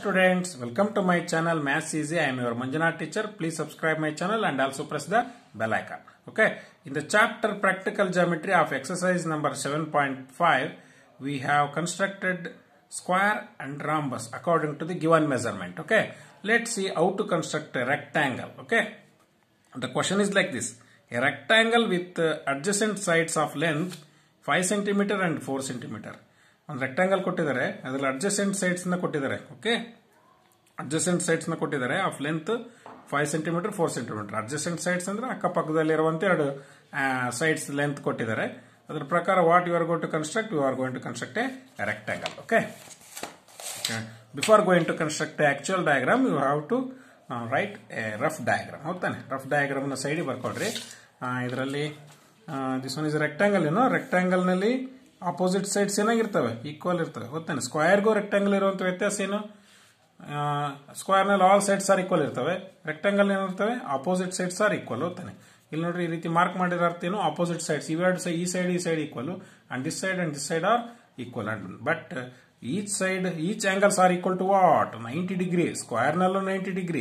students, welcome to my channel Maths Easy. I am your Manjunath teacher. Please subscribe my channel and also press the bell icon. Okay. In the chapter Practical Geometry of exercise number 7.5, we have constructed square and rhombus according to the given measurement. Okay. Let's see how to construct a rectangle. Okay. The question is like this. A rectangle with uh, adjacent sides of length 5 centimeter and 4 centimeter. ಒಂದು rectangle ಕೊಟ್ಟಿದ್ದಾರೆ ಅದರಲ್ಲಿ adjacent sides ನ ಕೊಟ್ಟಿದ್ದಾರೆ okay adjacent sides ನ ಕೊಟ್ಟಿದ್ದಾರೆ of length five centimeter four centimeter adjacent sides ಅಂದ್ರೆ ಅಕ್ಕಪಕ್ಕದಲ್ಲಿರುವಂತೆ ಎರಡು ಸೈಡ್ಸ್ ಲೆಂತ್ ಕೊಟ್ಟಿದ್ದಾರೆ ಅದರ ಪ್ರಕಾರ what you are going to construct you are going to construct a rectangle okay before going to construct actual diagram you have to write a rough diagram ಹೌದಾನೆ rough diagram ನ ಸೈಡಿಗೆ ಬರ್ಕೊಡ್ರಿ ಇದರಲ್ಲಿ this one is rectangle ಏನೋ rectangle ನಲ್ಲಿ opposite sides ಏನಾಗಿರ್ತವೆ equal ಇರ್ತವೆ ಗೊತ್ತಾನೆ ಸ್ಕ್ವಯರ್ಗೂ ರೆಕ್ಟಾಂಗಲ್ ಇರುವಂತ ವ್ಯತ್ಯಾಸ ಏನು ಸ್ಕ್ವೇರ್ ನಲ್ಲಿ ಆಲ್ ಸೈಡ್ಸ್ ಆರ್ ಈಕ್ವಲ್ ಇರ್ತವೆ ರೆಕ್ಟಾಂಗಲ್ ಏನಿರ್ತವೆ ಆಪೋಸಿಟ್ ಸೈಡ್ಸ್ ಆರ್ ಈಕ್ವಲ್ ಹೋಗ್ತಾನೆ ಇಲ್ಲಿ ನೋಡ್ರಿ ಈ ರೀತಿ ಮಾರ್ಕ್ ಮಾಡಿರೋ ಅರ್ಥ ಏನು ಆಪೋಸಿಟ್ ಸೈಡ್ಸ್ ಇವೆರಡು ಈ ಸೈಡ್ ಈ side equal and this side and this side are equal and but each side each angles are equal to what ninety degree square ನಲ್ಲೂ ನೈಂಟಿ ಡಿಗ್ರಿ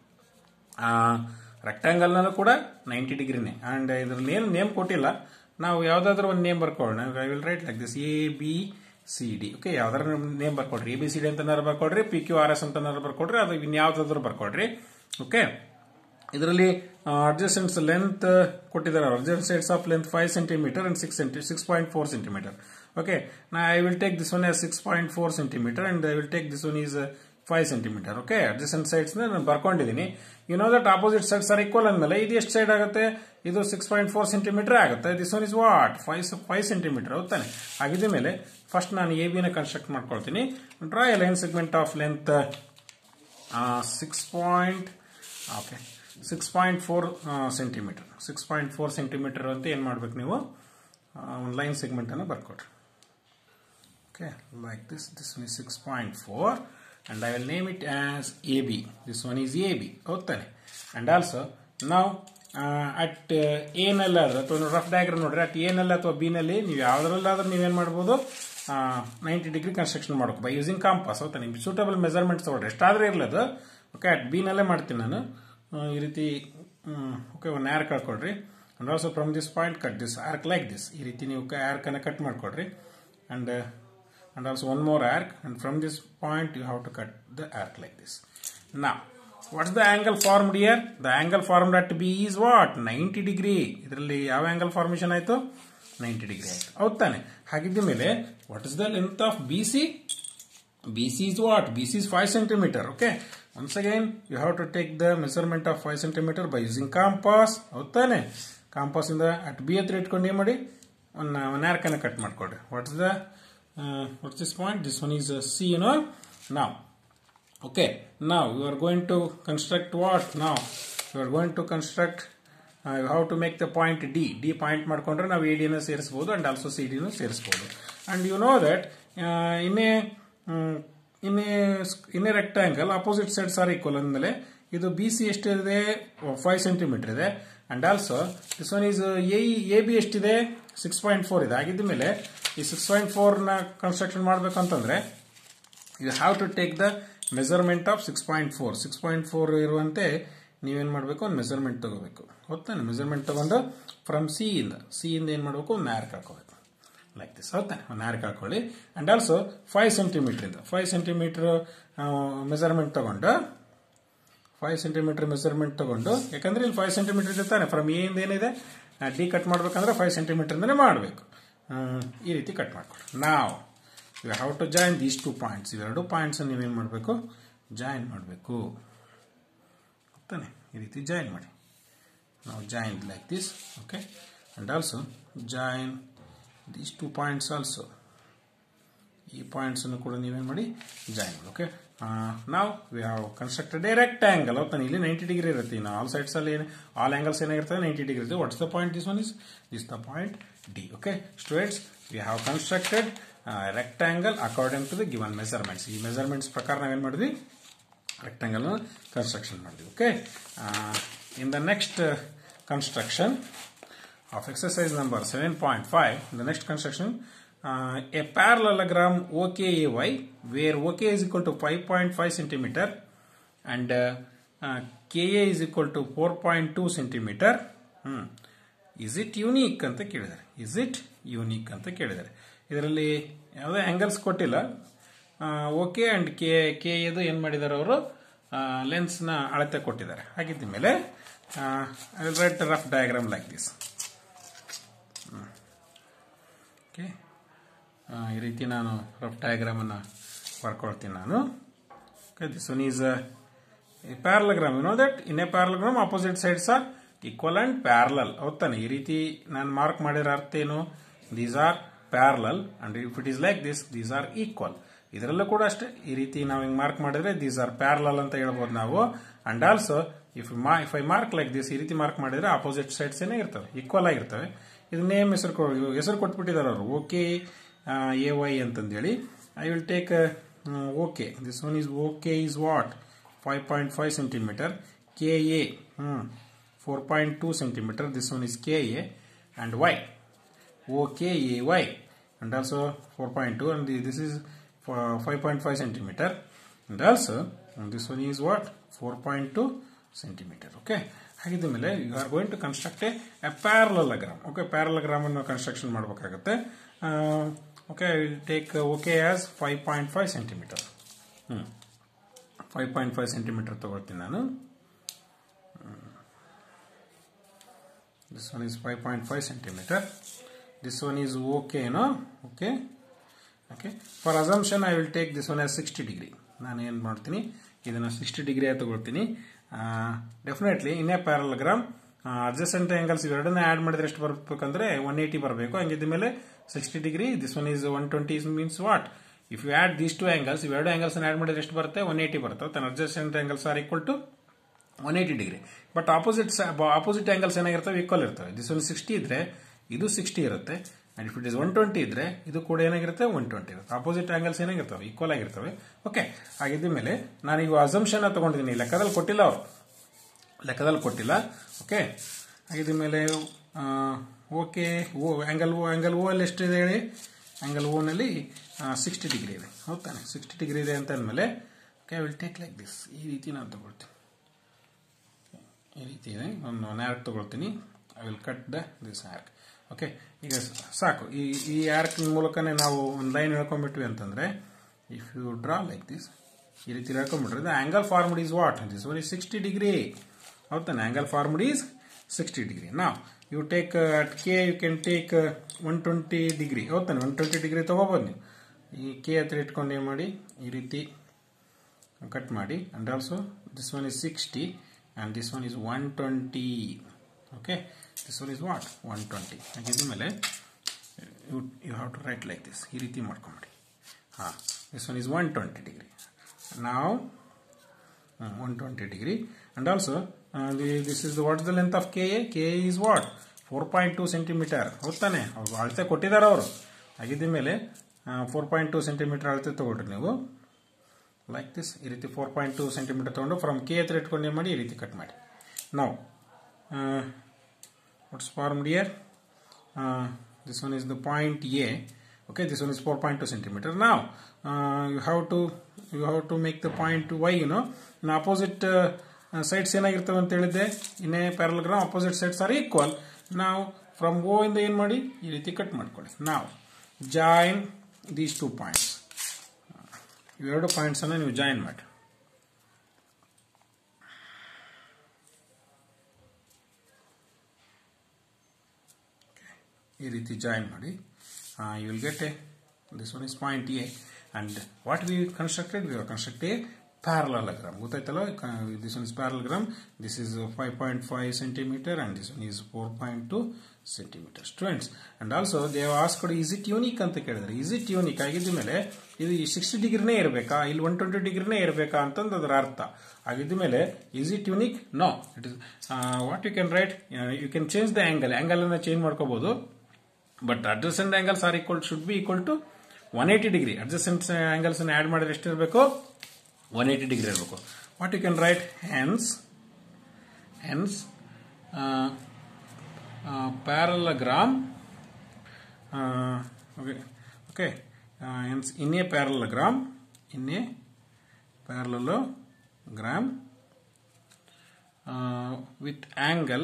ರೆಕ್ಟಾಂಗಲ್ ನಲ್ಲೂ ಕೂಡ ನೈಂಟಿ ಡಿಗ್ರಿನೇ ಅಂಡ್ ಇದ್ರಲ್ಲಿ ಏನು name ಕೊಟ್ಟಿಲ್ಲ ನಾವು ಯಾವ್ದಾದ್ರು ಒಂದು ನೇಮ್ ಬರ್ಕೊಳ್ಳೋಣ I will write like this A B C D okay ಯಾವ್ದಾದ್ರು ನೇಮ್ ಬರ್ಕೊಡ್ರಿ ಎ ಬಿ ಸಿ ಡಿ ಅಂತ ಬರ್ಕೊಡ್ರಿ ಪಿ ಕ್ಯೂ ಆರ್ ಎಸ್ ಅಂತ ಬರ್ಕೊಡ್ರಿ ಅದು ಇನ್ ಯಾವ್ದಾದ್ರು ಬರ್ಕೊಡ್ರಿ ಓಕೆ ಇದರಲ್ಲಿ ಅಡ್ಜಸ್ಟೆಂಟ್ಸ್ ಲೆಂತ್ ಕೊಟ್ಟಿದ್ದಾರೆ adjacent sides of length five centimeter and six centi six point four centimeter okay ನಾ I will take this one six point four centimeter and I will take this one is five centimeter okay adjacent sides ನಾನು ಬರ್ಕೊಂಡಿದ್ದೀನಿ you know that opposite sides are equal ಅಂದಮೇಲೆ ಇದು ಎಷ್ಟು side ಆಗುತ್ತೆ ಇದು six point four centimeter ಆಗುತ್ತೆ this one is what five five centimeter ಹೋಗ್ತಾನೆ ಆಗಿದ ಮೇಲೆ ಫಸ್ಟ್ ನಾನು ಎ ಬಿನ ಕನ್ಸ್ಟ್ರಕ್ಟ್ ಮಾಡ್ಕೊಳ್ತೀನಿ draw a line segment of length six point okay six point four centimeter six point four centimeter ಅಂತ ಏನು ಮಾಡ್ಬೇಕು ನೀವು ಒಂದು ಲೈನ್ ಸೆಗ್ಮೆಂಟ್ ಅನ್ನು ಬರ್ಕೊಡ್ರಿ okay like this this one is six point four and I will name it as AB. This one is AB. ಹೋಗ್ತಾನೆ and also ನಾವು at A ನಲ್ಲಾದ್ರೆ ಅಥವಾ ರಫ್ ಡಯಾಗ್ರಾಮ್ ನೋಡ್ರಿ ಅಟ್ ಎ ನಲ್ಲಿ ಅಥವಾ ಬಿ ನಲ್ಲಿ ನೀವು ಯಾವ್ದ್ರಲ್ಲಾದ್ರೂ ನೀವೇನ್ ಮಾಡ್ಬೋದು ನೈಂಟಿ ಡಿಗ್ರಿ ಕನ್ಸ್ಟ್ರಕ್ಷನ್ ಮಾಡಬೇಕು ಬೈ ಯೂಸಿಂಗ್ ಕಾಂಪಾಸ್ ಹೌದಾ ನಿಮ್ಗೆ ಸೂಟಬಲ್ ಮೆಜರ್ಮೆಂಟ್ಸ್ ತಗೊಳ್ರಿ ಎಷ್ಟಾದ್ರೂ ಇರಲದು ಓಕೆ ಅಟ್ ಬಿ ನಲ್ಲೇ ಮಾಡ್ತೀನಿ ನಾನು ಈ ರೀತಿ ಓಕೆ ಒಂದು ಆರ್ ಕಳ್ಕೊಡ್ರಿ and also from this point cut this arc like this ಈ ರೀತಿ ನೀವು ಆರ್ಕ್ ಅನ್ನ ಕಟ್ ಮಾಡ್ಕೊಡ್ರಿ and and also one more arc and from this point you have to cut the arc like this. Now, what's the angle formed here? The angle formed at B is what? 90 degree. ಇದರಲ್ಲಿ ಯಾವ angle formation ಆಯ್ತು ninety degree ಆಯ್ತು ಹೌದ್ ತಾನೆ ಹಾಗಿದ್ದ ಮೇಲೆ what is the length of B C B C is what B C is five centimeter okay once again you have to take the measurement of five centimeter by using compass ಹೌದ್ ತಾನೆ compass ಇಂದ at B ಹತ್ರ ಇಟ್ಕೊಂಡು ಏನ್ ಮಾಡಿ ಒಂದು ಒಂದು ಆರ್ಕನ್ನ ಕಟ್ ಮಾಡ್ಕೊಡ್ರಿ what is the uh, what's this point this one is uh, c you know now okay now you are going to construct what now you are going to construct uh, you have to make the point d d point ಮಾಡ್ಕೊಂಡ್ರೆ ನಾವು A ಡಿನ ಸೇರಿಸಬಹುದು and also C ಡಿನೂ ಸೇರಿಸಬಹುದು and you know that in a in a in a rectangle opposite sides are equal ಅಂದಮೇಲೆ ಇದು B C ಎಷ್ಟಿದೆ five centimeter ಇದೆ and also this one is A B ಎಷ್ಟಿದೆ ಸಿಕ್ಸ್ ಪಾಯಿಂಟ್ ಫೋರ್ ಇದೆ ಆಗಿದ್ದ ಮೇಲೆ ಈ ಸಿಕ್ಸ್ ಪಾಯಿಂಟ್ ಫೋರ್ ನ ಕನ್ಸ್ಟ್ರಕ್ಷನ್ ಮಾಡ್ಬೇಕಂತಂದ್ರೆ you have to take the measurement of six point four six point four ಇರುವಂತೆ ನೀವೇನ್ ಮಾಡಬೇಕು ಒಂದು ಮೆಜರ್ಮೆಂಟ್ ತಗೋಬೇಕು ಹೊತ್ತಾನೆ ಮೆಜರ್ಮೆಂಟ್ ತಗೊಂಡು ಫ್ರಮ್ ಸಿ ಇಂದ ಸಿ ಇಂದ ಏನ್ ಮಾಡಬೇಕು ಒಂದು ನ್ಯಾರ್ ಹಾಕೋಬೇಕು ಲೈಕ್ ದಿಸ್ ಹೊತ್ತಾನೆ ಒಂದು ನ್ಯಾರ್ ಹಾಕೊಳ್ಳಿ ಅಂಡ್ ಆಲ್ಸೋ ಫೈವ್ ಸೆಂಟಿಮೀಟರ್ ಇಂದ ಫೈವ್ ಸೆಂಟಿಮೀಟರ್ ಮೆಜರ್ಮೆಂಟ್ ತಗೊಂಡು ಫೈವ್ ಸೆಂಟಿಮೀಟರ್ ಮೆಜರ್ಮೆಂಟ್ ತಗೊಂಡು ಯಾಕಂದ್ರೆ ಇಲ್ಲಿ ಫೈವ್ ಸೆಂಟಿಮೀಟರ್ ಇದೆ ತಾನೆ ಫ್ರಮ್ ಎ ಇಂದ ಏನಿದೆ ಡಿ ಕಟ್ ಮಾಡ್ಬೇಕಂದ್ರೆ ಫೈವ್ ಸೆಂಟಿಮೀಟರ್ ಇಂದನೇ ಮಾಡಬೇಕು ಈ ರೀತಿ ಕಟ್ ಮಾಡ್ಕೊಳ್ಳಿ ನಾವು you have to join these two points ಇವೆರಡು ಪಾಯಿಂಟ್ಸ್ ನೀವೇನು ಮಾಡಬೇಕು ಜಾಯಿನ್ ಮಾಡಬೇಕು ತಾನೆ ಈ ರೀತಿ ಜಾಯಿನ್ ಮಾಡಿ ನಾವು join like this okay and also join these two points also ಈ ಪಾಯಿಂಟ್ಸ್ ಅನ್ನು ಕೂಡ ನೀವೇನು ಮಾಡಿ ಜಾಯಿನ್ ಮಾಡಿ ಓಕೆ ನಾವು we have constructed a rectangle ಹೌದಾನೆ ಇಲ್ಲಿ ನೈಂಟಿ ಡಿಗ್ರಿ ಇರುತ್ತೆ ಇನ್ನು ಆಲ್ ಸೈಡ್ಸ್ ಅಲ್ಲಿ ಆಲ್ ಆಂಗಲ್ಸ್ ಏನಾಗಿರ್ತದೆ ನೈಂಟಿ ಡಿಗ್ರಿ ಇರುತ್ತೆ what's the point this one is this the point D okay students we have constructed rectangle according to the given measurements ಈ measurements ಪ್ರಕಾರ ನಾವೇನು ಮಾಡಿದ್ವಿ ರೆಕ್ಟಾಂಗಲ್ ಕನ್ಸ್ಟ್ರಕ್ಷನ್ ಮಾಡಿದ್ವಿ okay in the next construction of exercise number 7.5 in the next construction a parallelogram okay A Y where okay is equal to five point five centimeter and K A is equal to four point two centimeter hmm is it unique ಅಂತ ಕೇಳಿದ್ದಾರೆ is it unique ಅಂತ ಕೇಳಿದ್ದಾರೆ ಇದರಲ್ಲಿ ಯಾವುದೇ angles ಕೊಟ್ಟಿಲ್ಲ okay and K K ಎದು ಏನು ಮಾಡಿದ್ದಾರೆ ಅವರು ಲೆನ್ಸ್ನ ಅಳತೆ ಕೊಟ್ಟಿದ್ದಾರೆ ಹಾಗಿದ್ದ ಮೇಲೆ I will write rough diagram like this okay ಈ ರೀತಿ ನಾನು ರಫ್ ಡಯಾಗ್ರಾಮನ್ನು ಬರ್ಕೊಳ್ತೀನಿ ನಾನು okay this one is a parallelogram you know that in a parallelogram opposite sides are equal and parallel ಹೌದಾನೆ ಈ ರೀತಿ ನಾನು ಮಾರ್ಕ್ ಮಾಡಿರೋ ಅರ್ಥ ಏನು these are parallel and if it is like this these are equal ಇದರಲ್ಲೂ ಕೂಡ ಅಷ್ಟೇ ಈ ರೀತಿ ನಾವು ಹಿಂಗೆ ಮಾರ್ಕ್ ಮಾಡಿದ್ರೆ ದೀಸ್ ಆರ್ ಪ್ಯಾರಲಲ್ ಅಂತ ಹೇಳ್ಬೋದು ನಾವು ಅಂಡ್ ಆಲ್ಸೋ ಇಫ್ ಮಾ if I mark like this ಈ ರೀತಿ ಮಾರ್ಕ್ ಮಾಡಿದ್ರೆ ಆಪೋಸಿಟ್ ಸೈಡ್ಸ್ ಏನೇ ಇರ್ತವೆ ಈಕ್ವಲ್ ಆಗಿರ್ತವೆ ಇದು ನೇಮ್ ಹೆಸರು ಕೊ ಹೆಸರು ಕೊಟ್ಬಿಟ್ಟಿದ್ದಾರೆ ಅವರು ಓಕೆ ಎ ವೈ ಅಂತಂದೇಳಿ I will take okay this one is okay is what five point five centimeter K A hmm four point two centimeter this one is K A and Y okay A Y and also 4.2 and the- this is for 5.5 centimeter and also and this one is what 4.2 centimeter okay ಹಾಗಿದ್ದ ಮೇಲೆ you are going to construct a parallelogram okay parallelogram ಅನ್ನು construction ಮಾಡಬೇಕಾಗುತ್ತೆ okay will take okay as five point five centimeter ಹ್ಞೂ five point five centimeter ತಗೊಳ್ತೀನಿ ನಾನು this one is 5.5 centimeter this one is okay no okay okay for assumption i will take this one as 60 degree ನಾನು ಏನು ಮಾಡ್ತೀನಿ ಇದನ್ನು sixty degree ತಗೊಳ್ತೀನಿ definitely in a parallelogram adjacent angles ಇವೆರಡನ್ನ add ಮಾಡಿದ್ರೆ ಎಷ್ಟು ಬರ್ಬೇಕಂದ್ರೆ ಒನ್ ಏಯ್ಟಿ ಬರಬೇಕು ಹಂಗಿದ್ದ ಮೇಲೆ sixty degree this one is one twenty means what if you add these two angles ಇವೆರಡು ಆಂಗಲ್ಸ್ ಆ್ಯಡ್ ಮಾಡಿದ್ರೆ ಎಷ್ಟು ಬರುತ್ತೆ ಒನ್ ಏಯ್ಟಿ ಬರುತ್ತೆ ತನ್ನ adjacent angles are equal to one eighty degree but opposite opposite angles ಏನಾಗಿರ್ತವೆ equal ಇರ್ತವೆ this one sixty ಇದ್ರೆ ಇದು ಸಿಕ್ಸ್ಟಿ ಇರುತ್ತೆ and if it is one twenty ಇದ್ರೆ ಇದು ಕೂಡ ಏನಾಗಿರುತ್ತೆ ಒನ್ ಟ್ವೆಂಟಿ ಇರುತ್ತೆ ಆಪೋಸಿಟ್ ಆಂಗಲ್ಸ್ ಏನಾಗಿರ್ತವೆ ಈಕ್ವಲ್ ಆಗಿರ್ತವೆ ಓಕೆ ಹಾಗಿದ್ದ ಮೇಲೆ ನಾನು ಈಗ ಅಸಂಪ್ಷನ್ ತಗೊಂಡಿದ್ದೀನಿ ಲೆಕ್ಕದಲ್ಲಿ ಕೊಟ್ಟಿಲ್ಲ ಅವರು ಲೆಕ್ಕದಲ್ಲಿ ಕೊಟ್ಟಿಲ್ಲ ಓಕೆ ಹಾಗಿದ್ದ ಮೇಲೆ okay O angle O angle O ಅಲ್ಲಿ ಎಷ್ಟಿದೆ ಹೇಳಿ ಆಂಗಲ್ ಓನಲ್ಲಿ ಸಿಕ್ಸ್ಟಿ ಡಿಗ್ರಿ ಇದೆ ಹೌದಾನೆ ಸಿಕ್ಸ್ಟಿ ಡಿಗ್ರಿ ಇದೆ ಅಂತ ಅಂದಮೇಲೆ okay will take like this ಈ ರೀತಿ ನಾನು ತಗೊಳ್ತೀನಿ ಈ ರೀತಿ ಇದೆ ಒಂದು ಒನ್ ಆರ್ಕ್ ತಗೊಳ್ತೀನಿ I will cut the this arc okay ಈಗ ಸಾಕು ಈ ಈ ಆರ್ಕ್ ಮೂಲಕನೇ ನಾವು ಒಂದು ಲೈನ್ ಹೇಳ್ಕೊಂಡ್ಬಿಟ್ವಿ ಅಂತಂದ್ರೆ if you draw like this ಈ ರೀತಿ ಹೇಳ್ಕೊಂಡ್ಬಿಟ್ರೆ the angle formed is what this one is sixty degree ಹೌದಾನೆ angle formed is sixty degree ನಾವು you take at K you can take one twenty degree ಹೌದಾನೆ one twenty degree ತಗೋಬೋದು ನೀವು ಈ K ಹತ್ರ ಇಟ್ಕೊಂಡು ಏನು ಮಾಡಿ ಈ ರೀತಿ ಕಟ್ ಮಾಡಿ and also this one is sixty and this one is 120 okay this one is what 120 ಹಾಗಿದ್ದ ಮೇಲೆ you, you have to write like this ಈ ರೀತಿ ಮಾಡ್ಕೊಂಬಿಡಿ ಹಾ this one is 120 degree now uh, 120 degree and also uh, the, this is the, what is the length of KA KA is what 4.2 centimeter ಹೌದಾನೆ ಅವ್ರು ಅಳತೆ ಕೊಟ್ಟಿದ್ದಾರೆ ಅವರು ಹಾಗಿದ್ದ ಮೇಲೆ four point two centimetre ಅಳತೆ ತಗೊಳ್ರಿ ನೀವು ಲೈಕ್ ದಿಸ್ ಈ ರೀತಿ ಫೋರ್ ಪಾಯಿಂಟ್ ಟು ಸೆಂಟಿಮೀಟರ್ ತೊಗೊಂಡು ಫ್ರಮ್ ಕೆ ಹತ್ರ ಇಟ್ಕೊಂಡು ಏನು ಮಾಡಿ ಈ ರೀತಿ ಕಟ್ ಮಾಡಿ ನಾವು what's form there this one is the point A okay this one is four point two centimeter ನಾವು you have to you have to make the point Y you know ಇನ್ನು ಅಪೋಸಿಟ್ ಸೈಡ್ಸ್ ಏನಾಗಿರ್ತವೆ ಅಂತ ಹೇಳಿದ್ದೆ in a parallelogram opposite sides are equal ನಾವು from O ಇಂದ ಏನು ಮಾಡಿ ಈ ರೀತಿ ಕಟ್ ಮಾಡ್ಕೊಳ್ಳಿ ನಾವು ಜಾಯಿನ್ ದೀಸ್ ಟೂ ಪಾಯಿಂಟ್ಸ್ ಇವೆರಡು ಪಾಯಿಂಟ್ಸ್ ಅನ್ನು ನೀವು ಜಾಯಿನ್ ಮಾಡಿ ಈ ರೀತಿ ಜಾಯಿನ್ ಮಾಡಿ you will get a this one is point A and what we constructed we construct a parallelogram ಗೊತ್ತಾಯ್ತಲ್ಲ this one is parallelogram this is five point five centimeter and this one is four point two centimeter students and also they've asked is it unique ಅಂತ ಕೇಳಿದ್ರೆ is it unique ಆಗಿದ್ದ ಮೇಲೆ ಇದು sixty ಡಿಗ್ರಿನೇ ಇರಬೇಕಾ ಇಲ್ಲಿ one twenty ಡಿಗ್ರಿನೇ ಇರಬೇಕಾ ಅಂತಂದು ಅದರ ಅರ್ಥ ಆಗಿದ್ದ ಮೇಲೆ is it unique no it is what you can write you can change the angle angle ಅನ್ನ ಚೇಂಜ್ ಮಾಡ್ಕೋಬಹುದು but adjacent angles are equal should be equal to one eighty degree adjacent angles ಅನ್ನು add ಮಾಡಿದ್ರೆ ಎಷ್ಟಿರಬೇಕು one eighty degree ಇರಬೇಕು what you can write hence hence parallelogram okay okay uh, in, in a parallelogram in a parallelogram uh, with angle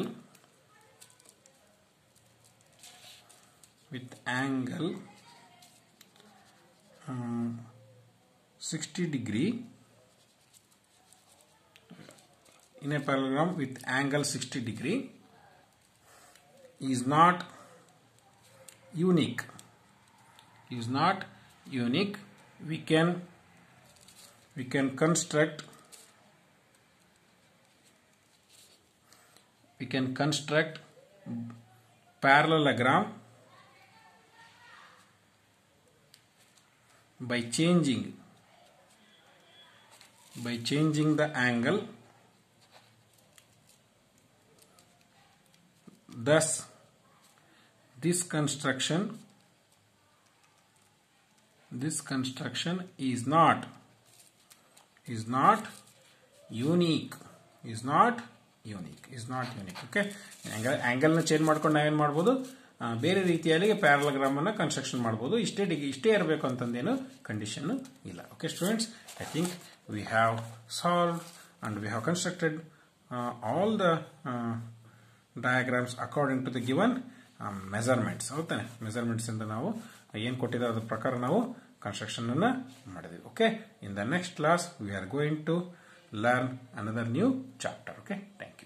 with angle um, 60 degree in a parallelogram with angle 60 degree is not unique is not unique we can we can construct we can construct parallelogram by changing by changing the angle thus this construction this construction is not is not unique is not unique is not unique okay angle ಆಂಗಲ್ನ change ಮಾಡ್ಕೊಂಡು ನಾವೇನು ಮಾಡ್ಬೋದು ಆ, ಬೇರೆ ರೀತಿಯಲ್ಲಿ ಪ್ಯಾರಲಗ್ರಾಮನ್ನು construction ಮಾಡ್ಬೋದು ಇಷ್ಟೇ degree ಇಷ್ಟೇ ಇರಬೇಕು ಅಂತಂದೇನು ಕಂಡೀಷನ್ ಇಲ್ಲ okay students I think we have solve and we have constructed all the diagrams according to the given measurements ಹೌದಾನೆ ಮೆಜರ್ಮೆಂಟ್ಸ್ ಇಂದ ನಾವು ಏನು ಕೊಟ್ಟಿದ್ದಾರೆ ಅದ್ರ ಪ್ರಕಾರ ನಾವು ಕನ್ಸ್ಟ್ರಕ್ಷನ್ ಅನ್ನ ಮಾಡಿದ್ವಿ okay in the next class we are going to learn another new chapter okay thank you